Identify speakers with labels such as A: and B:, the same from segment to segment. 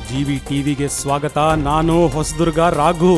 A: GV ಟಿವಿಗೆ ಸ್ವಾಗತ ನಾನು ಹೊಸದುರ್ಗ ರಾಘು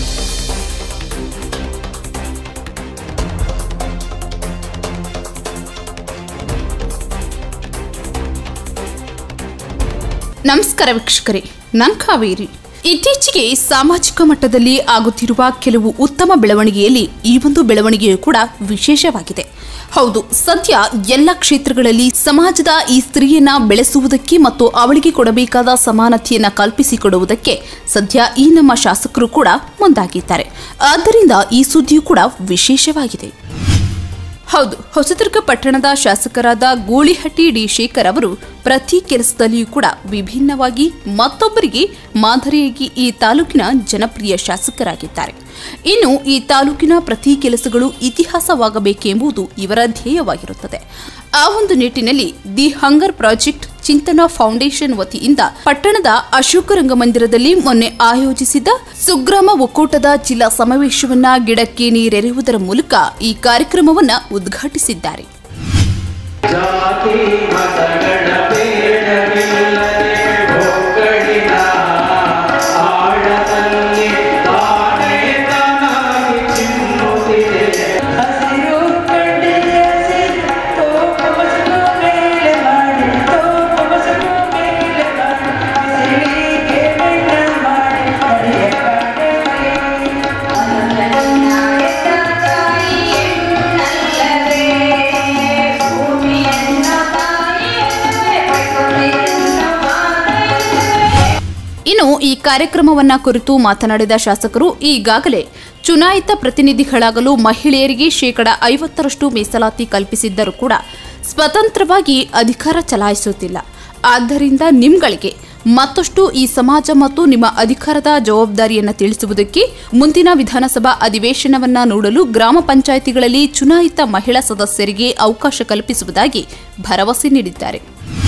B: ನಮಸ್ಕಾರ ವೀಕ್ಷಕರೇ ನನ್ ಕಾವೇರಿ ಇತ್ತೀಚೆಗೆ ಸಾಮಾಜಿಕ ಮಟ್ಟದಲ್ಲಿ ಆಗುತ್ತಿರುವ ಕೆಲವು ಉತ್ತಮ ಬೆಳವಣಿಗೆಯಲ್ಲಿ ಈ ಒಂದು ಬೆಳವಣಿಗೆಯು ಕೂಡ ವಿಶೇಷವಾಗಿದೆ ಹೌದು ಸದ್ಯ ಎಲ್ಲ ಕ್ಷೇತ್ರಗಳಲ್ಲಿ ಸಮಾಜದ ಈ ಸ್ತ್ರೀಯನ್ನ ಬೆಳೆಸುವುದಕ್ಕೆ ಮತ್ತು ಅವಳಿಗೆ ಕೊಡಬೇಕಾದ ಸಮಾನತೆಯನ್ನ ಕಲ್ಪಿಸಿಕೊಡುವುದಕ್ಕೆ ಸದ್ಯ ಈ ನಮ್ಮ ಶಾಸಕರು ಕೂಡ ಮುಂದಾಗಿದ್ದಾರೆ ಆದ್ದರಿಂದ ಈ ಸುದ್ದಿಯು ಕೂಡ ವಿಶೇಷವಾಗಿದೆ ಹೌದು ಹೊಸದುರ್ಗ ಪಟ್ಟಣದ ಶಾಸಕರಾದ ಗೂಳಿಹಟ್ಟಿ ಡಿ ಶೇಖರ್ ಅವರು ಪ್ರತಿ ಕೆಲಸದಲ್ಲಿಯೂ ಕೂಡ ವಿಭಿನ್ನವಾಗಿ ಮತ್ತೊಬ್ಬರಿಗೆ ಮಾದರಿಯಾಗಿ ಈ ತಾಲೂಕಿನ ಜನಪ್ರಿಯ ಶಾಸಕರಾಗಿದ್ದಾರೆ ಇನ್ನು ಈ ತಾಲೂಕಿನ ಪ್ರತಿ ಕೆಲಸಗಳು ಇತಿಹಾಸವಾಗಬೇಕೆಂಬುದು ಇವರ ಧ್ಯೇಯವಾಗಿರುತ್ತದೆ ಆ ಒಂದು ನಿಟ್ಟಿನಲ್ಲಿ the hunger project Chintana foundation ವತಿಯಿಂದ ಪಟ್ಟಣದ ಅಶೋಕ ರಂಗಮಂದಿರದಲ್ಲಿ ಮೊನ್ನೆ ಆಯೋಜಿಸಿದ್ದ ಸುಗ್ರಾಮ ಒಕ್ಕೂಟದ ಜಿಲ್ಲಾ ಸಮಾವೇಶವನ್ನ ಗಿಡಕ್ಕೆ ನೀರೆರೆಯುವುದರ ಮೂಲಕ ಈ ಕಾರ್ಯಕ್ರಮವನ್ನ ಉದ್ಘಾಟಿಸಿದ್ದಾರೆ
C: ಜಾತಿ ಮತಗಳ ಭೇದವಿಲ್ಲದೆ ಒಗ್ಗಡಿನ ಆಳದಲ್ಲಿ ತಾನೇ ತಾನಾಗಿ ಚಿಮ್ಮುತ್ತಿದೆ
D: ಹಸಿರು ಕಡ್ಡಿಯ ಸಿಟ್ಟು ಕಮಸನು ಮೇಲೆ ಮಾಡಿ ಕಮಸನು ಮೇಲೆ ಮಾಡಿ ಬಿಸಿಲಿಗೆ ಬೆಣ್ಣ ಮಾಡಿ ನಡೆಯ ಕಾಡಲಿ
B: ಇನ್ನು ಈ ಕಾರ್ಯಕ್ರಮವನ್ನ ಕುರಿತು ಮಾತನಾಡಿದ ಶಾಸಕರು ಈಗಾಗಲೇ ಚುನಾಯಿತ ಪ್ರತಿನಿಧಿಗಳಾಗಲು ಮಹಿಳೆಯರಿಗೆ ಶೇಕಡ ಐವತ್ತರಷ್ಟು ಮೀಸಲಾತಿ ಕಲ್ಪಿಸಿದ್ದರೂ ಕೂಡ ಸ್ವತಂತ್ರವಾಗಿ ಅಧಿಕಾರ ಚಲಾಯಿಸುತ್ತಿಲ್ಲ ಆದ್ದರಿಂದ ನಿಮ್ಗಳಿಗೆ ಮತ್ತಷ್ಟು ಈ ಸಮಾಜ ಮತ್ತು ನಿಮ್ಮ ಅಧಿಕಾರದ ಜವಾಬ್ದಾರಿಯನ್ನು ತಿಳಿಸುವುದಕ್ಕೆ ಮುಂದಿನ ವಿಧಾನಸಭಾ ಅಧಿವೇಶನವನ್ನ ನೋಡಲು ಗ್ರಾಮ ಪಂಚಾಯಿತಿಗಳಲ್ಲಿ ಚುನಾಯಿತ ಮಹಿಳಾ ಸದಸ್ಯರಿಗೆ ಅವಕಾಶ ಕಲ್ಪಿಸುವುದಾಗಿ ಭರವಸೆ ನೀಡಿದ್ದಾರೆ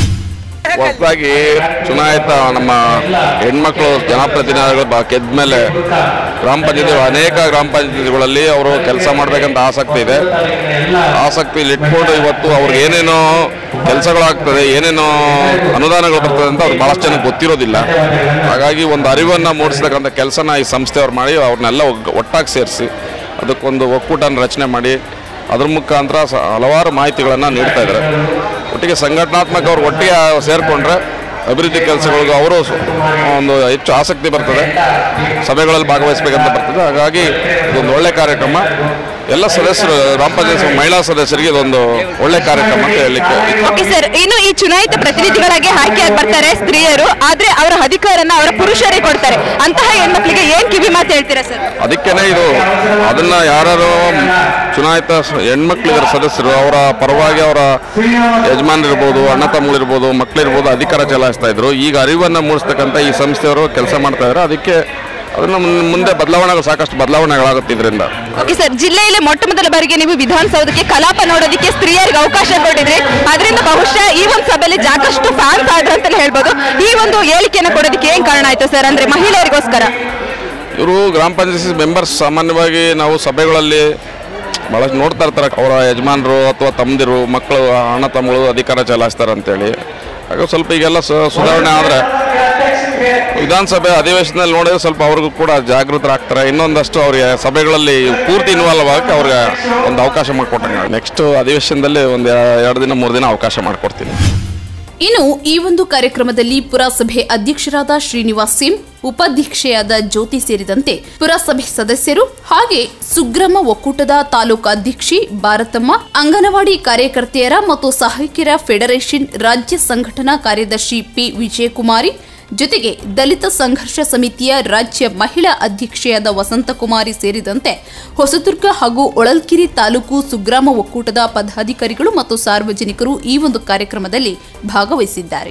E: ಹೊಸದಾಗಿ ಚುನಾಯಿತ ನಮ್ಮ ಹೆಣ್ಮಕ್ಳು ಜನಪ್ರತಿನಿಧಿಗಳು ಬ- ಗೆದ್ದ ಮೇಲೆ ಗ್ರಾಮ ಪಂಚಾಯತಿ ಅನೇಕ ಗ್ರಾಮ ಪಂಚಾಯತಿಗಳಲ್ಲಿ ಅವರು ಕೆಲಸ ಮಾಡಬೇಕಂತ ಆಸಕ್ತಿ ಇದೆ ಆಸಕ್ತಿ ಇಟ್ಕೊಂಡು ಇವತ್ತು ಅವ್ರಿಗೆ ಏನೇನೋ ಕೆಲಸಗಳಾಗ್ತದೆ ಏನೇನೋ ಅನುದಾನಗಳು ಬರ್ತದೆ ಅಂತ ಅವ್ರಿಗೆ ಭಾಳಷ್ಟು ಜನಕ್ಕೆ ಗೊತ್ತಿರೋದಿಲ್ಲ ಹಾಗಾಗಿ ಒಂದು ಅರಿವನ್ನು ಮೂಡಿಸ್ತಕ್ಕಂಥ ಕೆಲಸನ ಈ ಸಂಸ್ಥೆಯವ್ರು ಮಾಡಿ ಅವ್ರನ್ನೆಲ್ಲ ಒಗ್- ಒಟ್ಟಾಗಿ ಸೇರಿಸಿ ಅದಕ್ಕೊಂದು ಒಕ್ಕೂಟನ ರಚನೆ ಮಾಡಿ ಅದ್ರ ಮುಖಾಂತರ ಸ- ಹಲವಾರು ಮಾಹಿತಿಗಳನ್ನು ನೀಡ್ತಾ ಇದ್ದಾರೆ ಒಟ್ಟಿಗೆ ಸಂಘಟನಾತ್ಮಕ ಅವ್ರು ಒಟ್ಟಿಗೆ ಸೇರಿಕೊಂಡ್ರೆ ಅಭಿವೃದ್ಧಿ ಕೆಲಸಗಳಿಗೂ ಅವರು ಸ- ಒಂದು ಹೆಚ್ಚು ಆಸಕ್ತಿ ಬರ್ತದೆ ಸಭೆಗಳಲ್ಲಿ ಭಾಗವಹಿಸಬೇಕಂತ ಬರ್ತದೆ ಹಾಗಾಗಿ ಇದೊಂದು ಒಳ್ಳೆ ಕಾರ್ಯಕ್ರಮ ಎಲ್ಲ ಸದಸ್ಯರು ಗ್ರಾಮ ಪಂಚಾಯತ್ ಮಹಿಳಾ ಸದಸ್ಯರಿಗೆ ಇದೊಂದು ಒಳ್ಳೆ ಕಾರ್ಯಕ್ರಮ ಅಂತ ಹೇಳಲಿಕ್ಕೆ
F: ಓಕೆ ಸರ್ ಇನ್ನು ಈ ಚುನಾಯಿತ ಪ್ರತಿನಿಧಿಗಳಾಗಿ ಆಯ್ಕೆಯಾಗಿ ಬರ್ತಾರೆ ಸ್ತ್ರೀಯರು ಆದ್ರೆ ಅವರ ಅಧಿಕಾರನ ಅವರ ಪುರುಷರೇ ಕೊಡ್ತಾರೆ ಅಂತಹ ಹೆಣ್ಮಕ್ಳಿಗೆ ಏನ್ ಕಿವಿ ಮಾತು ಹೇಳ್ತೀರಾ ಸರ್
E: ಅದಕ್ಕೇನೆ ಇದು ಅದನ್ನ ಯಾರು ಚುನಾಯಿತ ಸ- ಹೆಣ್ಮಕ್ಳಿದ್ದಾರೆ ಸದಸ್ಯರು ಅವರ ಪರವಾಗಿ ಅವರ ಯಜಮಾನರಿರ್ಬೋದು ಅಣ್ಣ ತಮ್ಮಗಳಿರ್ಬೋದು ಮಕ್ಕಳಿರ್ಬೋದು ಅಧಿಕಾರ ಚಲಾಯಿಸ್ತಾ ಇದ್ರು ಈಗ ಅರಿವನ್ನು ಮೂಡಿಸ್ತಕ್ಕಂಥ ಈ ಸಂಸ್ಥೆಯವರು ಕೆಲಸ ಮಾಡ್ತಾ ಇದ್ದಾರೆ ಅದಕ್ಕೆ ಅದನ್ನ ಮುನ್- ಮುಂದೆ ಬದಲಾವಣೆಗಳು ಸಾಕಷ್ಟು ಬದಲಾವಣೆಗಳಾಗುತ್ತೆ ಇದರಿಂದ
F: ಓಕೆ ಸರ್ ಜಿಲ್ಲೆಯಲ್ಲಿ ಮೊಟ್ಟ ಮೊದಲ ಬಾರಿಗೆ ನೀವು ವಿಧಾನಸೌಧಕ್ಕೆ ಕಲಾಪ ನೋಡೋದಕ್ಕೆ ಸ್ತ್ರೀಯರಿಗೆ ಅವಕಾಶ ಕೊಟ್ಟಿದ್ರಿ ಅದರಿಂದ ಬಹುಶಃ ಈ ಒಂದು ಸಭೆಯಲ್ಲಿ ಸಾಕಷ್ಟು ಫ್ಯಾನ್ಸ್ ಆದ್ರು ಅಂತಲೇ ಹೇಳ್ಬೋದು ಈ ಒಂದು ಹೇಳಿಕೆಯನ್ನು ಕೊಡೋದಕ್ಕೆ ಏನ್ ಕಾರಣ ಆಯ್ತು ಸರ್ ಅಂದ್ರೆ ಮಹಿಳೆಯರಿಗೋಸ್ಕರ
E: ಇವರು ಗ್ರಾಮ ಪಂಚಾಯತಿ ಮೆಂಬರ್ಸ್ ಸಾಮಾನ್ಯವಾಗಿ ನಾವು ಸಭೆಗಳಲ್ಲಿ ಭಾಳಷ್ಟು ನೋಡ್ತಾ ಇರ್ತಾರೆ ಅವರ ಯಜಮಾನರು ಅಥವಾ ತಮ್ಮದಿರು ಮಕ್ಕಳು ಅಣ್ಣ ತಮ್ಮಗಳು ಅಧಿಕಾರ ಚಲಾಯಿಸ್ತಾರೆ ಅಂತೇಳಿ ಹಾಗೆ ಸ್ವಲ್ಪ ಈಗೆಲ್ಲ ಸು- ಸುಧಾರಣೆ ಆದರೆ ವಿಧಾನಸಭೆ ಅಧಿವೇಶನದಲ್ಲಿ ನೋಡಿದ್ರೆ ಸ್ವಲ್ಪ ಅವ್ರಿಗೂ ಕೂಡ ಜಾಗೃತರಾಗ್ತಾರೆ ಇನ್ನೊಂದಷ್ಟು ಅವರಿಗೆ ಸಭೆಗಳಲ್ಲಿ ಪೂರ್ತಿ ಇನ್ವಾಲ್ವ್ ಆಗಕ್ಕೆ ಅವ್ರಿಗೆ ಒಂದು ಅವಕಾಶ ಮಾಡಿಕೊಟ್ಟಂಗೆ ನೆಕ್ಸ್ಟ್ ಅಧಿವೇಶನದಲ್ಲಿ ಒಂದು ಎರಡು ದಿನ ಮೂರು ದಿನ ಅವಕಾಶ ಮಾಡಿಕೊಡ್ತೀನಿ
B: ಇನ್ನು ಈ ಒಂದು ಕಾರ್ಯಕ್ರಮದಲ್ಲಿ ಪುರಸಭೆ ಅಧ್ಯಕ್ಷರಾದ ಶ್ರೀನಿವಾಸ್ ಸಿಂ ಉಪಾಧ್ಯಕ್ಷೆಯಾದ ಜ್ಯೋತಿ ಸೇರಿದಂತೆ ಪುರಸಭೆ ಸದಸ್ಯರು ಹಾಗೆ ಸುಗ್ರಮ ಒಕ್ಕೂಟದ ತಾಲೂಕು ಅಧ್ಯಕ್ಷೆ ಭಾರತಮ್ಮ ಅಂಗನವಾಡಿ ಕಾರ್ಯಕರ್ತೆಯರ ಮತ್ತು ಸಹಾಯಕಿಯರ ಫೆಡರೇಷನ್ ರಾಜ್ಯ ಸಂಘಟನಾ ಕಾರ್ಯದರ್ಶಿ ಪಿ ವಿಜಯಕುಮಾರಿ ಜೊತೆಗೆ ದಲಿತ ಸಂಘರ್ಷ ಸಮಿತಿಯ ರಾಜ್ಯ ಮಹಿಳಾ ಅಧ್ಯಕ್ಷೆಯಾದ ವಸಂತಕುಮಾರಿ ಸೇರಿದಂತೆ ಹೊಸದುರ್ಗ ಹಾಗೂ ಒಳಲ್ಕೆರೆ ತಾಲೂಕು ಸುಗ್ರಾಮ ಒಕ್ಕೂಟದ ಪದಾಧಿಕಾರಿಗಳು ಮತ್ತು ಸಾರ್ವಜನಿಕರು ಈ ಒಂದು ಕಾರ್ಯಕ್ರಮದಲ್ಲಿ ಭಾಗವಹಿಸಿದ್ದಾರೆ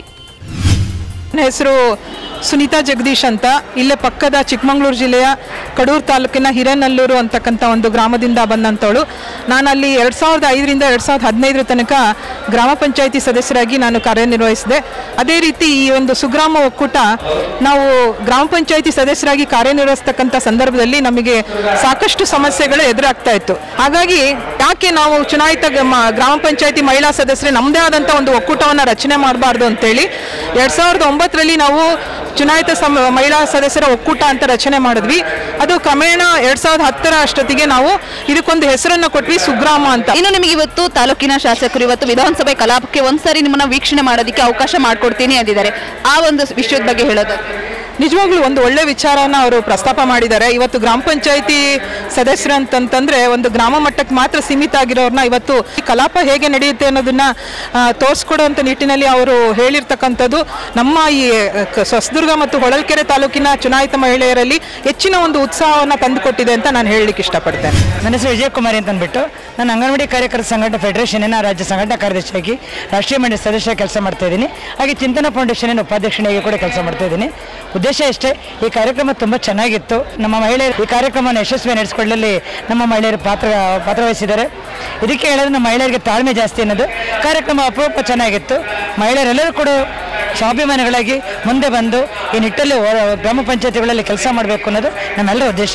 G: ನನ್ನ ಹೆಸರು ಸುನೀತಾ ಜಗದೀಶ್ ಅಂತ ಇಲ್ಲೇ ಪಕ್ಕದ ಚಿಕ್ಕಮಗಳೂರು ಜಿಲ್ಲೆಯ ಕಡೂರು ತಾಲೂಕಿನ ಹಿರೇನಲ್ಲೂರು ಅಂತಕ್ಕಂಥ ಒಂದು ಗ್ರಾಮದಿಂದ ಬಂದಂಥವಳು ನಾನು ಅಲ್ಲಿ ಎರಡು ಸಾವಿರದ ಐದರಿಂದ ಎರಡು ಸಾವಿರದ ಹದಿನೈದರ ತನಕ ಗ್ರಾಮ ಪಂಚಾಯಿತಿ ಸದಸ್ಯರಾಗಿ ನಾನು ಕಾರ್ಯನಿರ್ವಹಿಸಿದೆ ಅದೇ ರೀತಿ ಈ ಒಂದು ಸುಗ್ರಾಮ ಒಕ್ಕೂಟ ನಾವು ಗ್ರಾಮ ಪಂಚಾಯಿತಿ ಸದಸ್ಯರಾಗಿ ಕಾರ್ಯನಿರ್ವಹಿಸ್ತಕ್ಕಂಥ ಸಂದರ್ಭದಲ್ಲಿ ನಮಗೆ ಸಾಕಷ್ಟು ಸಮಸ್ಯೆಗಳು ಎದುರಾಗ್ತಾ ಇತ್ತು ಹಾಗಾಗಿ ಯಾಕೆ ನಾವು ಚುನಾಯಿತ ಗ- ಗ್ರಾಮ ಪಂಚಾಯಿತಿ ಮಹಿಳಾ ಸದಸ್ಯರೇ ನಮ್ಮದೇ ಆದಂಥ ಒಂದು ಒಕ್ಕೂಟವನ್ನು ರಚನೆ ಮಾಡಬಾರ್ದು ಅಂತೇಳಿ ಎರಡು ಸಾವಿರದ ಒಂಬತ್ತರಲ್ಲಿ ನಾವು ಚುನಾಯಿತ ಸಮ ಮಹಿಳಾ ಸದಸ್ಯರ ಒಕ್ಕೂಟ ಅಂತ ರಚನೆ ಮಾಡಿದ್ವಿ ಅದು ಕ್ರಮೇಣ ಎರಡ್ ಸಾವಿರದ ಹತ್ತರ ಅಷ್ಟೊತ್ತಿಗೆ ನಾವು ಇದಕ್ಕೊಂದು ಹೆಸರನ್ನ ಕೊಟ್ವಿ ಸುಗ್ರಾಮ ಅಂತ
F: ಇನ್ನು ನಿಮಗೆ ಇವತ್ತು ತಾಲೂಕಿನ ಶಾಸಕರು ಇವತ್ತು ವಿಧಾನಸಭೆ ಕಲಾಪಕ್ಕೆ ಒಂದ್ಸರಿ ನಿಮ್ಮನ್ನ ವೀಕ್ಷಣೆ ಮಾಡೋದಕ್ಕೆ ಅವಕಾಶ ಮಾಡ್ಕೊಡ್ತೀನಿ ಅಂದಿದ್ದಾರೆ ಆ ಒಂದು ವಿಷಯದ ಬಗ್ಗೆ ಹೇಳೋದು
G: ನಿಜವಾಗ್ಲೂ ಒಂದು ಒಳ್ಳೆ ವಿಚಾರನ ಅವರು ಪ್ರಸ್ತಾಪ ಮಾಡಿದ್ದಾರೆ ಇವತ್ತು ಗ್ರಾಮ ಪಂಚಾಯತಿ ಸದಸ್ಯರು ಅಂತಂತಂದ್ರೆ ಒಂದು ಗ್ರಾಮ ಮಟ್ಟಕ್ಕೆ ಮಾತ್ರ ಸೀಮಿತ ಆಗಿರೋರ್ನ ಇವತ್ತು ಈ ಕಲಾಪ ಹೇಗೆ ನಡೆಯುತ್ತೆ ಅನ್ನೋದನ್ನ ಆ, ತೋರಿಸ್ಕೊಡುವಂಥ ನಿಟ್ಟಿನಲ್ಲಿ ಅವರು ಹೇಳಿರ್ತಕ್ಕಂಥದ್ದು ನಮ್ಮ ಈ ಕ- ಹೊಸದುರ್ಗ ಮತ್ತು ಹೊಳಲ್ಕೆರೆ ತಾಲೂಕಿನ ಚುನಾಯಿತ ಮಹಿಳೆಯರಲ್ಲಿ ಹೆಚ್ಚಿನ ಒಂದು ಉತ್ಸಾಹವನ್ನು ತಂದುಕೊಟ್ಟಿದೆ ಅಂತ ನಾನು ಹೇಳಲಿಕ್ಕೆ ಇಷ್ಟಪಡ್ತೇನೆ
H: ನನ್ನ ಹೆಸರು ವಿಜಯಕುಮಾರಿ ಅಂತ ಅಂದ್ಬಿಟ್ಟು ನಾನು ಅಂಗನವಾಡಿ ಕಾರ್ಯಕರ್ತರ ಸಂಘಟನೆ ಫೆಡರೇಷನಿನ ರಾಜ್ಯ ಸಂಘಟನಾ ಕಾರ್ಯದರ್ಶಿಯಾಗಿ ರಾಷ್ಟ್ರೀಯ ಮಂಡಳಿ ಸದಸ್ಯ ಕೆಲಸ ಮಾಡ್ತಾ ಇದ್ದೀನಿ ಹಾಗೆ ಚಿಂತನ ಫೌಂಡೇಶನಿನ ಉಪಾಧ್ಯಕ್ಷನಾಗಿ ಕೂಡ ಕೆಲಸ ಮಾಡ್ತಾ ಇದ್ದೀನಿ ಉದ್ದೇಶ ಇಷ್ಟೇ ಈ ಕಾರ್ಯಕ್ರಮ ತುಂಬ ಚೆನ್ನಾಗಿತ್ತು ನಮ್ಮ ಮಹಿಳೆಯರು ಈ ಕಾರ್ಯಕ್ರಮವನ್ನು ಯಶಸ್ವಿ ನಡೆಸಿಕೊಳ್ಳಲಿ ನಮ್ಮ ಮಹಿಳೆಯರು ಪಾತ್ರ ಪಾತ್ರವಹಿಸಿದ್ದಾರೆ ಇದಕ್ಕೆ ಹೇಳೋದು ನಮ್ಮ ಮಹಿಳೆಯರಿಗೆ ತಾಳ್ಮೆ ಜಾಸ್ತಿ ಅನ್ನೋದು ಕಾರ್ಯಕ್ರಮ ಅಪರೂಪ ಚೆನ್ನಾಗಿತ್ತು ಮಹಿಳೆಯರೆಲ್ಲರೂ ಕೂಡ ಸ್ವಾಭಿಮಾನಿಗಳಾಗಿ ಮುಂದೆ ಬಂದು ಈ ನಿಟ್ಟಲ್ಲಿ ಹೋ- ಗ್ರಾಮ ಪಂಚಾಯತಿಗಳಲ್ಲಿ ಕೆಲಸ ಮಾಡಬೇಕು ಅನ್ನೋದು ನಮ್ಮೆಲ್ಲರ ಉದ್ದೇಶ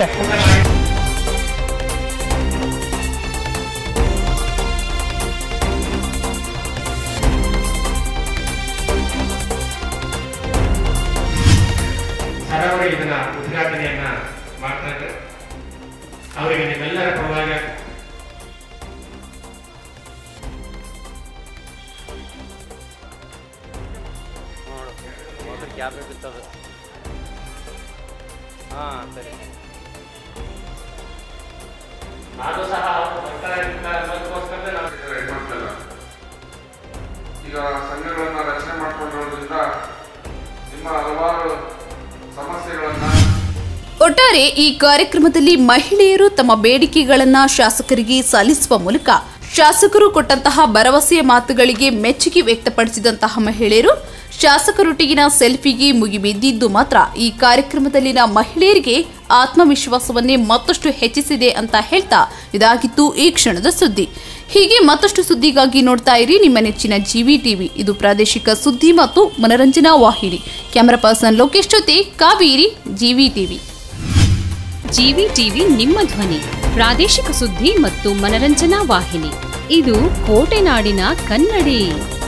I: ಸರ್ ಅವರು ಇದನ್ನ ಉದ್ಘಾಟನೆಯನ್ನ ಮಾಡ್ತಾ ಇದ್ದಾರೆ ಅವರಿಗೆ ನಿಮ್ಮೆಲ್ಲರ ಪರವಾಗಿ ಅದು ಸಹ ಅವರು ಬರ್ತಾ ಇರ್ತಾರೆ ಅನ್ನೋದಕ್ಕೋಸ್ಕರನೇ ನಾವು
E: ಹೆಣ್ಮಕ್ಳೆಲ್ಲ ಈಗ ಸಂಘಗಳನ್ನ ರಚನೆ ಮಾಡ್ಕೊಂಡಿರೋದ್ರಿಂದ ನಿಮ್ಮ ಹಲವಾರು ಸಮಸ್ಯೆಗಳನ್ನ
B: ಒಟ್ಟಾರೆ ಈ ಕಾರ್ಯಕ್ರಮದಲ್ಲಿ ಮಹಿಳೆಯರು ತಮ್ಮ ಬೇಡಿಕೆಗಳನ್ನ ಶಾಸಕರಿಗೆ ಸಲ್ಲಿಸುವ ಮೂಲಕ ಶಾಸಕರು ಕೊಟ್ಟಂತಹ ಭರವಸೆಯ ಮಾತುಗಳಿಗೆ ಮೆಚ್ಚುಗೆ ವ್ಯಕ್ತಪಡಿಸಿದಂತಹ ಮಹಿಳೆಯರು ಶಾಸಕರೊಟ್ಟಿಗಿನ ಸೆಲ್ಫಿಗೆ ಮುಗಿಬಿದ್ದಿದ್ದು ಮಾತ್ರ ಈ ಕಾರ್ಯಕ್ರಮದಲ್ಲಿನ ಮಹಿಳೆಯರಿಗೆ ಆತ್ಮವಿಶ್ವಾಸವನ್ನೇ ಮತ್ತಷ್ಟು ಹೆಚ್ಚಿಸಿದೆ ಅಂತ ಹೇಳ್ತಾ ಇದಾಗಿತ್ತು ಈ ಕ್ಷಣದ ಸುದ್ದಿ ಹೀಗೆ ಮತ್ತಷ್ಟು ಸುದ್ದಿಗಾಗಿ ನೋಡ್ತಾ ಇರಿ ನಿಮ್ಮ ನೆಚ್ಚಿನ ಜಿವಿ ಟಿವಿ ಇದು ಪ್ರಾದೇಶಿಕ ಸುದ್ದಿ ಮತ್ತು ಮನರಂಜನಾ ವಾಹಿನಿ ಕ್ಯಾಮರಾ ಪರ್ಸನ್ ಲೋಕೇಶ್ ಜೊತೆ Kaveri GV TV
J: GV TV ನಿಮ್ಮ ಧ್ವನಿ ಪ್ರಾದೇಶಿಕ ಸುದ್ದಿ ಮತ್ತು ಮನರಂಜನಾ ವಾಹಿನಿ ಇದು ಕೋಟೆನಾಡಿನ ಕನ್ನಡಿ